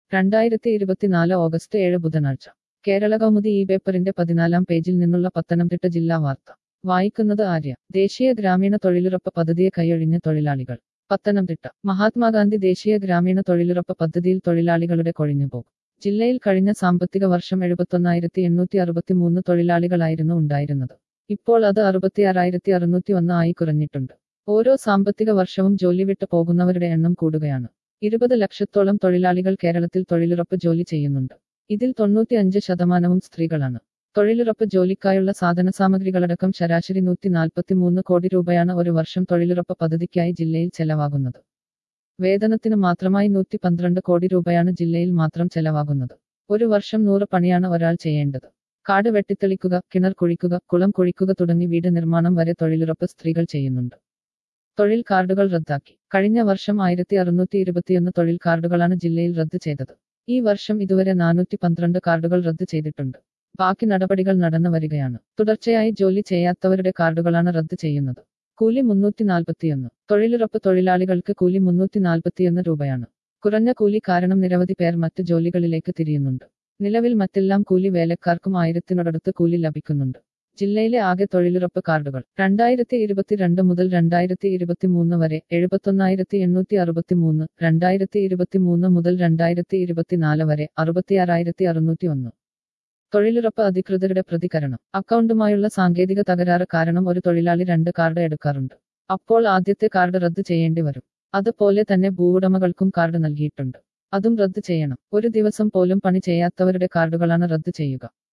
രണ്ടായിരത്തി ഇരുപത്തിനാല് ഓഗസ്റ്റ് ഏഴ് ബുധനാഴ്ച കേരള കൗമുദി ഈ പേപ്പറിന്റെ പതിനാലാം പേജിൽ നിന്നുള്ള പത്തനംതിട്ട ജില്ലാ വാർത്ത വായിക്കുന്നത് ആര്യ ദേശീയ ഗ്രാമീണ തൊഴിലുറപ്പ് പദ്ധതിയെ കൈയൊഴിഞ്ഞ തൊഴിലാളികൾ പത്തനംതിട്ട മഹാത്മാഗാന്ധി ദേശീയ ഗ്രാമീണ തൊഴിലുറപ്പ് പദ്ധതിയിൽ തൊഴിലാളികളുടെ കൊഴിഞ്ഞുപോകും ജില്ലയിൽ കഴിഞ്ഞ സാമ്പത്തിക വർഷം എഴുപത്തൊന്നായിരത്തി എണ്ണൂറ്റി അറുപത്തിമൂന്ന് തൊഴിലാളികളായിരുന്നു ഉണ്ടായിരുന്നത് ഇപ്പോൾ അത് അറുപത്തിയാറായിരത്തി അറുന്നൂറ്റി ഒന്ന് ആയി കുറഞ്ഞിട്ടുണ്ട് ഓരോ സാമ്പത്തിക വർഷവും ജോലി വിട്ടു പോകുന്നവരുടെ എണ്ണം കൂടുകയാണ് ഇരുപത് ലക്ഷത്തോളം തൊഴിലാളികൾ കേരളത്തിൽ തൊഴിലുറപ്പ് ജോലി ചെയ്യുന്നുണ്ട് ഇതിൽ തൊണ്ണൂറ്റി അഞ്ച് ശതമാനവും സ്ത്രീകളാണ് തൊഴിലുറപ്പ് ജോലിക്കായുള്ള സാധനസാമഗ്രികളടക്കം ശരാശരി നൂറ്റി നാൽപ്പത്തിമൂന്ന് കോടി രൂപയാണ് ഒരു വർഷം തൊഴിലുറപ്പ് പദ്ധതിക്കായി ജില്ലയിൽ ചെലവാകുന്നത് വേതനത്തിന് മാത്രമായി നൂറ്റി പന്ത്രണ്ട് കോടി രൂപയാണ് ജില്ലയിൽ മാത്രം ചെലവാകുന്നത് ഒരു വർഷം നൂറ് പണിയാണ് ഒരാൾ ചെയ്യേണ്ടത് കാട് വെട്ടിത്തെളിക്കുക കിണർ കുഴിക്കുക കുളം കുഴിക്കുക തുടങ്ങി വീട് നിർമ്മാണം വരെ തൊഴിലുറപ്പ് സ്ത്രീകൾ ചെയ്യുന്നുണ്ട് തൊഴിൽ കാർഡുകൾ റദ്ദാക്കി കഴിഞ്ഞ വർഷം ആയിരത്തി അറുന്നൂറ്റി ഇരുപത്തിയൊന്ന് തൊഴിൽ കാർഡുകളാണ് ജില്ലയിൽ റദ്ദ് ചെയ്തത് ഈ വർഷം ഇതുവരെ നാനൂറ്റി പന്ത്രണ്ട് കാർഡുകൾ റദ്ദ് ചെയ്തിട്ടുണ്ട് ബാക്കി നടപടികൾ നടന്നു വരികയാണ് തുടർച്ചയായി ജോലി ചെയ്യാത്തവരുടെ കാർഡുകളാണ് റദ്ദ് ചെയ്യുന്നത് കൂലി മുന്നൂറ്റി നാൽപ്പത്തിയൊന്ന് തൊഴിലുറപ്പ് തൊഴിലാളികൾക്ക് കൂലി മുന്നൂറ്റി നാൽപ്പത്തിയൊന്ന് രൂപയാണ് കുറഞ്ഞ കൂലി കാരണം നിരവധി പേർ മറ്റ് ജോലികളിലേക്ക് തിരിയുന്നുണ്ട് നിലവിൽ മറ്റെല്ലാം കൂലി വേലക്കാർക്കും ആയിരത്തിനോടടുത്ത് കൂലി ലഭിക്കുന്നുണ്ട് ജില്ലയിലെ ആകെ തൊഴിലുറപ്പ് കാർഡുകൾ രണ്ടായിരത്തി ഇരുപത്തിരണ്ട് മുതൽ രണ്ടായിരത്തി ഇരുപത്തിമൂന്ന് വരെ എഴുപത്തൊന്നായിരത്തി എണ്ണൂറ്റി അറുപത്തിമൂന്ന് രണ്ടായിരത്തി ഇരുപത്തിമൂന്ന് മുതൽ രണ്ടായിരത്തി ഇരുപത്തിനാല് വരെ അറുപത്തിയാറായിരത്തി അറുന്നൂറ്റി ഒന്ന് തൊഴിലുറപ്പ് അധികൃതരുടെ പ്രതികരണം അക്കൗണ്ടുമായുള്ള സാങ്കേതിക തകരാറ് കാരണം ഒരു തൊഴിലാളി രണ്ട് കാർഡ് എടുക്കാറുണ്ട് അപ്പോൾ ആദ്യത്തെ കാർഡ് റദ്ദ് ചെയ്യേണ്ടി വരും അതുപോലെ തന്നെ ഭൂവുടമകൾക്കും കാർഡ് നൽകിയിട്ടുണ്ട് അതും റദ്ദ് ചെയ്യണം ഒരു ദിവസം പോലും പണി ചെയ്യാത്തവരുടെ കാർഡുകളാണ് റദ്ദ് ചെയ്യുക